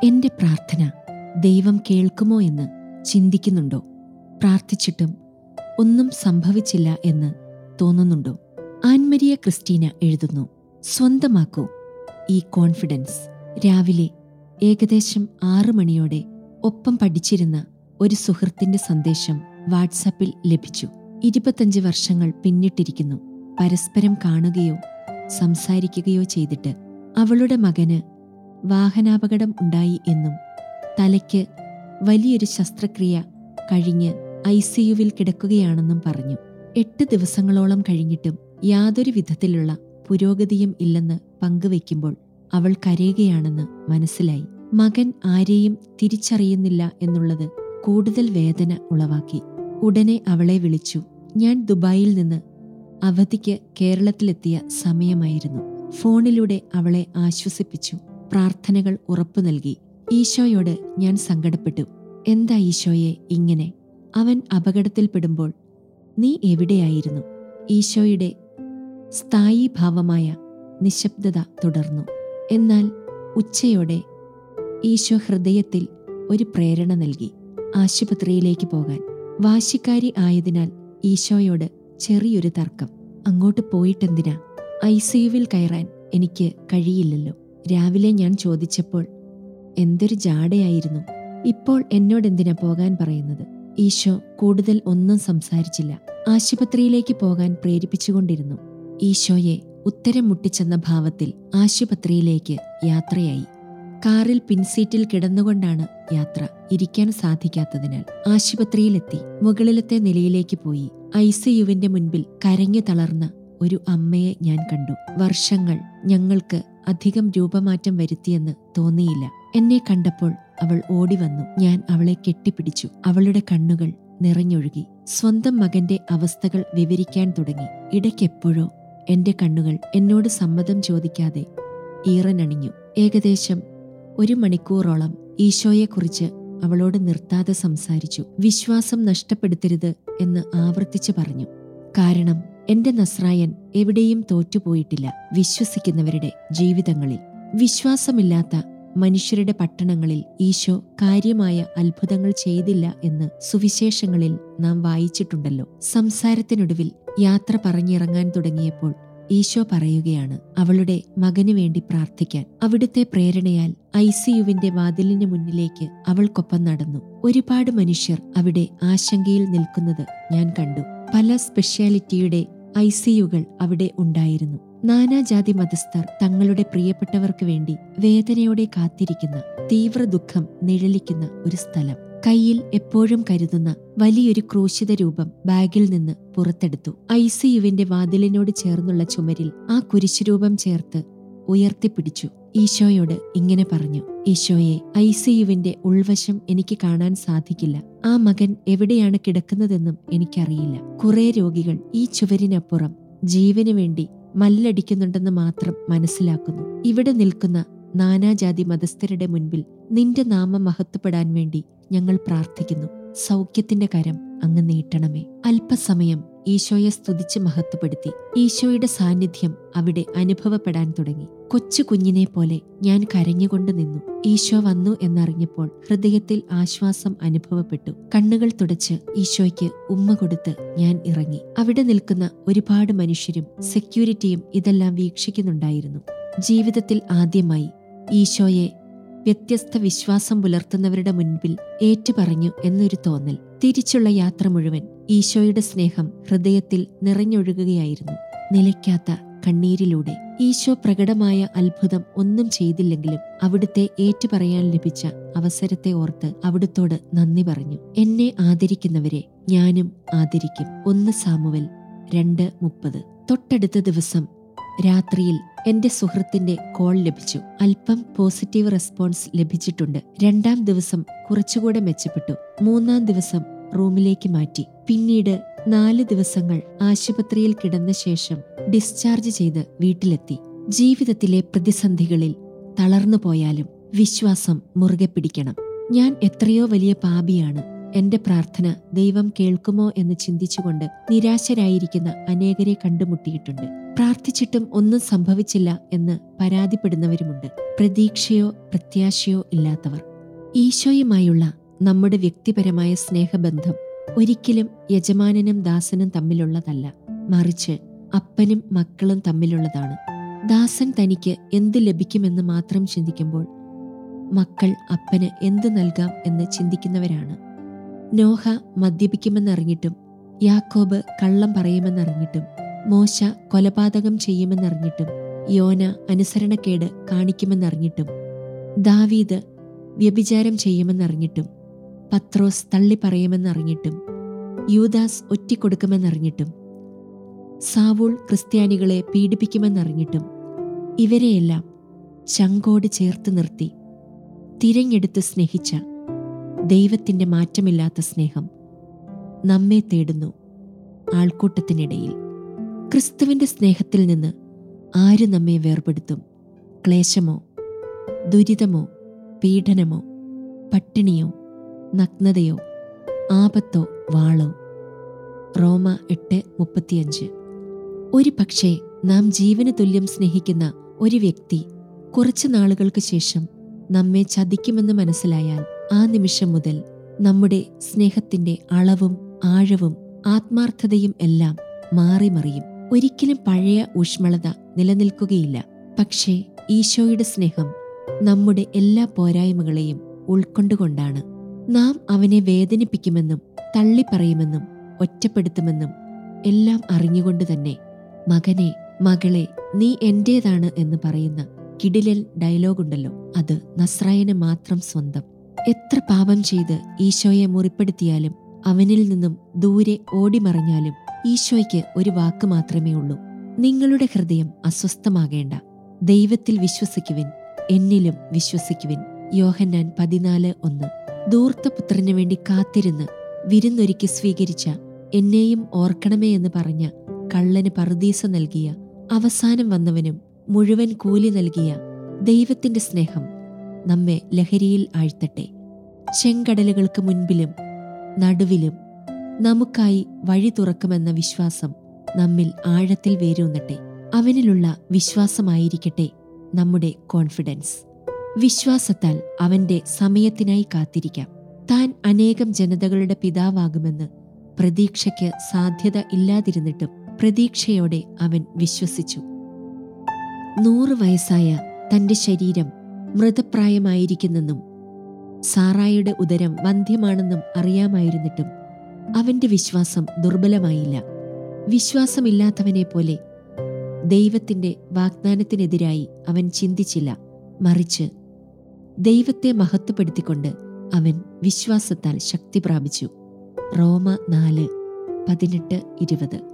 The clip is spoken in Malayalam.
എന്റെ പ്രാർത്ഥന ദൈവം കേൾക്കുമോ എന്ന് ചിന്തിക്കുന്നുണ്ടോ പ്രാർത്ഥിച്ചിട്ടും ഒന്നും സംഭവിച്ചില്ല എന്ന് തോന്നുന്നുണ്ടോ ആൻമരിയ ക്രിസ്റ്റീന എഴുതുന്നു സ്വന്തമാക്കൂ ഈ കോൺഫിഡൻസ് രാവിലെ ഏകദേശം ആറ് മണിയോടെ ഒപ്പം പഠിച്ചിരുന്ന ഒരു സുഹൃത്തിന്റെ സന്ദേശം വാട്സാപ്പിൽ ലഭിച്ചു ഇരുപത്തഞ്ച് വർഷങ്ങൾ പിന്നിട്ടിരിക്കുന്നു പരസ്പരം കാണുകയോ സംസാരിക്കുകയോ ചെയ്തിട്ട് അവളുടെ മകന് വാഹനാപകടം ഉണ്ടായി എന്നും തലയ്ക്ക് വലിയൊരു ശസ്ത്രക്രിയ കഴിഞ്ഞ് ഐ സിയുവിൽ കിടക്കുകയാണെന്നും പറഞ്ഞു എട്ട് ദിവസങ്ങളോളം കഴിഞ്ഞിട്ടും യാതൊരു വിധത്തിലുള്ള പുരോഗതിയും ഇല്ലെന്ന് പങ്കുവയ്ക്കുമ്പോൾ അവൾ കരയുകയാണെന്ന് മനസ്സിലായി മകൻ ആരെയും തിരിച്ചറിയുന്നില്ല എന്നുള്ളത് കൂടുതൽ വേദന ഉളവാക്കി ഉടനെ അവളെ വിളിച്ചു ഞാൻ ദുബായിൽ നിന്ന് അവധിക്ക് കേരളത്തിലെത്തിയ സമയമായിരുന്നു ഫോണിലൂടെ അവളെ ആശ്വസിപ്പിച്ചു പ്രാർത്ഥനകൾ ഉറപ്പു നൽകി ഈശോയോട് ഞാൻ സങ്കടപ്പെട്ടു എന്താ ഈശോയെ ഇങ്ങനെ അവൻ അപകടത്തിൽപ്പെടുമ്പോൾ നീ എവിടെയായിരുന്നു ഈശോയുടെ സ്ഥായീ ഭാവമായ നിശബ്ദത തുടർന്നു എന്നാൽ ഉച്ചയോടെ ഈശോ ഹൃദയത്തിൽ ഒരു പ്രേരണ നൽകി ആശുപത്രിയിലേക്ക് പോകാൻ വാശിക്കാരി ആയതിനാൽ ഈശോയോട് ചെറിയൊരു തർക്കം അങ്ങോട്ട് പോയിട്ടെന്തിനാ ഐ സിയുവിൽ കയറാൻ എനിക്ക് കഴിയില്ലല്ലോ രാവിലെ ഞാൻ ചോദിച്ചപ്പോൾ എന്തൊരു ജാടയായിരുന്നു ഇപ്പോൾ എന്നോടെന്തിനാ പോകാൻ പറയുന്നത് ഈശോ കൂടുതൽ ഒന്നും സംസാരിച്ചില്ല ആശുപത്രിയിലേക്ക് പോകാൻ പ്രേരിപ്പിച്ചുകൊണ്ടിരുന്നു ഈശോയെ ഉത്തരം മുട്ടിച്ചെന്ന ഭാവത്തിൽ ആശുപത്രിയിലേക്ക് യാത്രയായി കാറിൽ പിൻസീറ്റിൽ കിടന്നുകൊണ്ടാണ് യാത്ര ഇരിക്കാൻ സാധിക്കാത്തതിനാൽ ആശുപത്രിയിലെത്തി മുകളിലത്തെ നിലയിലേക്ക് പോയി ഐ സിയുവിന്റെ മുൻപിൽ കരഞ്ഞു തളർന്ന ഒരു അമ്മയെ ഞാൻ കണ്ടു വർഷങ്ങൾ ഞങ്ങൾക്ക് അധികം രൂപമാറ്റം വരുത്തിയെന്ന് തോന്നിയില്ല എന്നെ കണ്ടപ്പോൾ അവൾ ഓടി വന്നു ഞാൻ അവളെ കെട്ടിപ്പിടിച്ചു അവളുടെ കണ്ണുകൾ നിറഞ്ഞൊഴുകി സ്വന്തം മകന്റെ അവസ്ഥകൾ വിവരിക്കാൻ തുടങ്ങി ഇടയ്ക്കെപ്പോഴോ എന്റെ കണ്ണുകൾ എന്നോട് സമ്മതം ചോദിക്കാതെ ഈറനണിഞ്ഞു ഏകദേശം ഒരു മണിക്കൂറോളം ഈശോയെക്കുറിച്ച് അവളോട് നിർത്താതെ സംസാരിച്ചു വിശ്വാസം നഷ്ടപ്പെടുത്തരുത് എന്ന് ആവർത്തിച്ചു പറഞ്ഞു കാരണം എന്റെ നസ്രായൻ എവിടെയും തോറ്റുപോയിട്ടില്ല വിശ്വസിക്കുന്നവരുടെ ജീവിതങ്ങളിൽ വിശ്വാസമില്ലാത്ത മനുഷ്യരുടെ പട്ടണങ്ങളിൽ ഈശോ കാര്യമായ അത്ഭുതങ്ങൾ ചെയ്തില്ല എന്ന് സുവിശേഷങ്ങളിൽ നാം വായിച്ചിട്ടുണ്ടല്ലോ സംസാരത്തിനൊടുവിൽ യാത്ര പറഞ്ഞിറങ്ങാൻ തുടങ്ങിയപ്പോൾ ഈശോ പറയുകയാണ് അവളുടെ മകനു വേണ്ടി പ്രാർത്ഥിക്കാൻ അവിടുത്തെ പ്രേരണയാൽ ഐ സിയുവിന്റെ വാതിലിന് മുന്നിലേക്ക് അവൾക്കൊപ്പം നടന്നു ഒരുപാട് മനുഷ്യർ അവിടെ ആശങ്കയിൽ നിൽക്കുന്നത് ഞാൻ കണ്ടു പല സ്പെഷ്യാലിറ്റിയുടെ ഐ സിയുകൾ അവിടെ ഉണ്ടായിരുന്നു നാനാജാതി മതസ്ഥർ തങ്ങളുടെ പ്രിയപ്പെട്ടവർക്ക് വേണ്ടി വേദനയോടെ കാത്തിരിക്കുന്ന തീവ്ര ദുഃഖം നിഴലിക്കുന്ന ഒരു സ്ഥലം കയ്യിൽ എപ്പോഴും കരുതുന്ന വലിയൊരു ക്രൂശിത രൂപം ബാഗിൽ നിന്ന് പുറത്തെടുത്തു ഐ സിയുവിന്റെ വാതിലിനോട് ചേർന്നുള്ള ചുമരിൽ ആ കുരിശുരൂപം ചേർത്ത് ഉയർത്തിപ്പിടിച്ചു ഈശോയോട് ഇങ്ങനെ പറഞ്ഞു ഈശോയെ ഐ സിയുവിന്റെ ഉൾവശം എനിക്ക് കാണാൻ സാധിക്കില്ല ആ മകൻ എവിടെയാണ് കിടക്കുന്നതെന്നും എനിക്കറിയില്ല കുറെ രോഗികൾ ഈ ചുവരിനപ്പുറം ജീവന് വേണ്ടി മല്ലടിക്കുന്നുണ്ടെന്ന് മാത്രം മനസ്സിലാക്കുന്നു ഇവിടെ നിൽക്കുന്ന നാനാജാതി മതസ്ഥരുടെ മുൻപിൽ നിന്റെ നാമം മഹത്വപ്പെടാൻ വേണ്ടി ഞങ്ങൾ പ്രാർത്ഥിക്കുന്നു സൗഖ്യത്തിന്റെ കരം അങ്ങ് നീട്ടണമേ അല്പസമയം ഈശോയെ സ്തുതിച്ച് മഹത്വപ്പെടുത്തി ഈശോയുടെ സാന്നിധ്യം അവിടെ അനുഭവപ്പെടാൻ തുടങ്ങി കൊച്ചു കുഞ്ഞിനെ പോലെ ഞാൻ കരഞ്ഞുകൊണ്ട് നിന്നു ഈശോ വന്നു എന്നറിഞ്ഞപ്പോൾ ഹൃദയത്തിൽ ആശ്വാസം അനുഭവപ്പെട്ടു കണ്ണുകൾ തുടച്ച് ഈശോയ്ക്ക് ഉമ്മ കൊടുത്ത് ഞാൻ ഇറങ്ങി അവിടെ നിൽക്കുന്ന ഒരുപാട് മനുഷ്യരും സെക്യൂരിറ്റിയും ഇതെല്ലാം വീക്ഷിക്കുന്നുണ്ടായിരുന്നു ജീവിതത്തിൽ ആദ്യമായി ഈശോയെ വ്യത്യസ്ത വിശ്വാസം പുലർത്തുന്നവരുടെ മുൻപിൽ ഏറ്റുപറഞ്ഞു എന്നൊരു തോന്നൽ തിരിച്ചുള്ള യാത്ര മുഴുവൻ ഈശോയുടെ സ്നേഹം ഹൃദയത്തിൽ നിറഞ്ഞൊഴുകുകയായിരുന്നു നിലയ്ക്കാത്ത കണ്ണീരിലൂടെ ഈശോ പ്രകടമായ അത്ഭുതം ഒന്നും ചെയ്തില്ലെങ്കിലും അവിടുത്തെ ഏറ്റുപറയാൻ ലഭിച്ച അവസരത്തെ ഓർത്ത് അവിടുത്തോട് നന്ദി പറഞ്ഞു എന്നെ ആദരിക്കുന്നവരെ ഞാനും ആദരിക്കും ഒന്ന് സാമുവൽ രണ്ട് മുപ്പത് തൊട്ടടുത്ത ദിവസം രാത്രിയിൽ എന്റെ സുഹൃത്തിന്റെ കോൾ ലഭിച്ചു അല്പം പോസിറ്റീവ് റെസ്പോൺസ് ലഭിച്ചിട്ടുണ്ട് രണ്ടാം ദിവസം കുറച്ചുകൂടെ മെച്ചപ്പെട്ടു മൂന്നാം ദിവസം റൂമിലേക്ക് മാറ്റി പിന്നീട് നാല് ദിവസങ്ങൾ ആശുപത്രിയിൽ കിടന്ന ശേഷം ഡിസ്ചാർജ് ചെയ്ത് വീട്ടിലെത്തി ജീവിതത്തിലെ പ്രതിസന്ധികളിൽ തളർന്നു പോയാലും വിശ്വാസം മുറുകെ പിടിക്കണം ഞാൻ എത്രയോ വലിയ പാപിയാണ് എന്റെ പ്രാർത്ഥന ദൈവം കേൾക്കുമോ എന്ന് ചിന്തിച്ചുകൊണ്ട് നിരാശരായിരിക്കുന്ന അനേകരെ കണ്ടുമുട്ടിയിട്ടുണ്ട് പ്രാർത്ഥിച്ചിട്ടും ഒന്നും സംഭവിച്ചില്ല എന്ന് പരാതിപ്പെടുന്നവരുമുണ്ട് പ്രതീക്ഷയോ പ്രത്യാശയോ ഇല്ലാത്തവർ ഈശോയുമായുള്ള നമ്മുടെ വ്യക്തിപരമായ സ്നേഹബന്ധം ഒരിക്കലും യജമാനനും ദാസനും തമ്മിലുള്ളതല്ല മറിച്ച് അപ്പനും മക്കളും തമ്മിലുള്ളതാണ് ദാസൻ തനിക്ക് എന്ത് ലഭിക്കുമെന്ന് മാത്രം ചിന്തിക്കുമ്പോൾ മക്കൾ അപ്പന് എന്ത് നൽകാം എന്ന് ചിന്തിക്കുന്നവരാണ് നോഹ മദ്യപിക്കുമെന്നറിഞ്ഞിട്ടും യാക്കോബ് കള്ളം പറയുമെന്നറിഞ്ഞിട്ടും മോശ കൊലപാതകം ചെയ്യുമെന്നറിഞ്ഞിട്ടും യോന അനുസരണക്കേട് കാണിക്കുമെന്നറിഞ്ഞിട്ടും ദാവീദ് വ്യഭിചാരം ചെയ്യുമെന്നറിഞ്ഞിട്ടും പത്രോസ് തള്ളി പറയുമെന്നറിഞ്ഞിട്ടും യൂദാസ് ഒറ്റിക്കൊടുക്കുമെന്നറിഞ്ഞിട്ടും സാവൂൾ ക്രിസ്ത്യാനികളെ പീഡിപ്പിക്കുമെന്നറിഞ്ഞിട്ടും ഇവരെയെല്ലാം ചങ്കോട് ചേർത്ത് നിർത്തി തിരഞ്ഞെടുത്ത് സ്നേഹിച്ച ദൈവത്തിൻ്റെ മാറ്റമില്ലാത്ത സ്നേഹം നമ്മെ തേടുന്നു ആൾക്കൂട്ടത്തിനിടയിൽ ക്രിസ്തുവിൻ്റെ സ്നേഹത്തിൽ നിന്ന് ആര് നമ്മെ വേർപെടുത്തും ക്ലേശമോ ദുരിതമോ പീഡനമോ പട്ടിണിയോ നഗ്നതയോ ആപത്തോ വാളോ റോമ എട്ട് മുപ്പത്തിയഞ്ച് ഒരു പക്ഷേ നാം ജീവന് തുല്യം സ്നേഹിക്കുന്ന ഒരു വ്യക്തി കുറച്ചു നാളുകൾക്ക് ശേഷം നമ്മെ ചതിക്കുമെന്ന് മനസ്സിലായാൽ ആ നിമിഷം മുതൽ നമ്മുടെ സ്നേഹത്തിന്റെ അളവും ആഴവും ആത്മാർത്ഥതയും എല്ലാം മാറി മറിയും ഒരിക്കലും പഴയ ഊഷ്മളത നിലനിൽക്കുകയില്ല പക്ഷേ ഈശോയുടെ സ്നേഹം നമ്മുടെ എല്ലാ പോരായ്മകളെയും ഉൾക്കൊണ്ടുകൊണ്ടാണ് നാം അവനെ വേദനിപ്പിക്കുമെന്നും തള്ളിപ്പറയുമെന്നും ഒറ്റപ്പെടുത്തുമെന്നും എല്ലാം അറിഞ്ഞുകൊണ്ട് തന്നെ മകനെ മകളെ നീ എന്റേതാണ് എന്ന് പറയുന്ന കിടിലൻ ഡയലോഗുണ്ടല്ലോ അത് നസ്രായന് മാത്രം സ്വന്തം എത്ര പാപം ചെയ്ത് ഈശോയെ മുറിപ്പെടുത്തിയാലും അവനിൽ നിന്നും ദൂരെ ഓടിമറിഞ്ഞാലും ഈശോയ്ക്ക് ഒരു വാക്ക് മാത്രമേ ഉള്ളൂ നിങ്ങളുടെ ഹൃദയം അസ്വസ്ഥമാകേണ്ട ദൈവത്തിൽ വിശ്വസിക്കുവിൻ എന്നിലും വിശ്വസിക്കുവിൻ യോഹന്നാൻ പതിനാല് ഒന്ന് ധൂർത്തപുത്രന് വേണ്ടി കാത്തിരുന്ന് വിരുന്നൊരുക്കി സ്വീകരിച്ച എന്നെയും ഓർക്കണമേ എന്ന് പറഞ്ഞ കള്ളന് പറുദീസ നൽകിയ അവസാനം വന്നവനും മുഴുവൻ കൂലി നൽകിയ ദൈവത്തിന്റെ സ്നേഹം നമ്മെ ലഹരിയിൽ ആഴ്ത്തട്ടെ ചെങ്കടലുകൾക്ക് മുൻപിലും നടുവിലും നമുക്കായി വഴി തുറക്കുമെന്ന വിശ്വാസം നമ്മിൽ ആഴത്തിൽ വേരൂന്നട്ടെ അവനിലുള്ള വിശ്വാസമായിരിക്കട്ടെ നമ്മുടെ കോൺഫിഡൻസ് വിശ്വാസത്താൽ അവന്റെ സമയത്തിനായി കാത്തിരിക്കാം താൻ അനേകം ജനതകളുടെ പിതാവാകുമെന്ന് പ്രതീക്ഷയ്ക്ക് സാധ്യത ഇല്ലാതിരുന്നിട്ടും പ്രതീക്ഷയോടെ അവൻ വിശ്വസിച്ചു നൂറ് വയസ്സായ തന്റെ ശരീരം മൃതപ്രായമായിരിക്കുന്നെന്നും സാറായുടെ ഉദരം വന്ധ്യമാണെന്നും അറിയാമായിരുന്നിട്ടും അവന്റെ വിശ്വാസം ദുർബലമായില്ല വിശ്വാസമില്ലാത്തവനെ പോലെ ദൈവത്തിന്റെ വാഗ്ദാനത്തിനെതിരായി അവൻ ചിന്തിച്ചില്ല മറിച്ച് ദൈവത്തെ മഹത്വപ്പെടുത്തിക്കൊണ്ട് അവൻ വിശ്വാസത്താൽ ശക്തി പ്രാപിച്ചു റോമ നാല് പതിനെട്ട് ഇരുപത്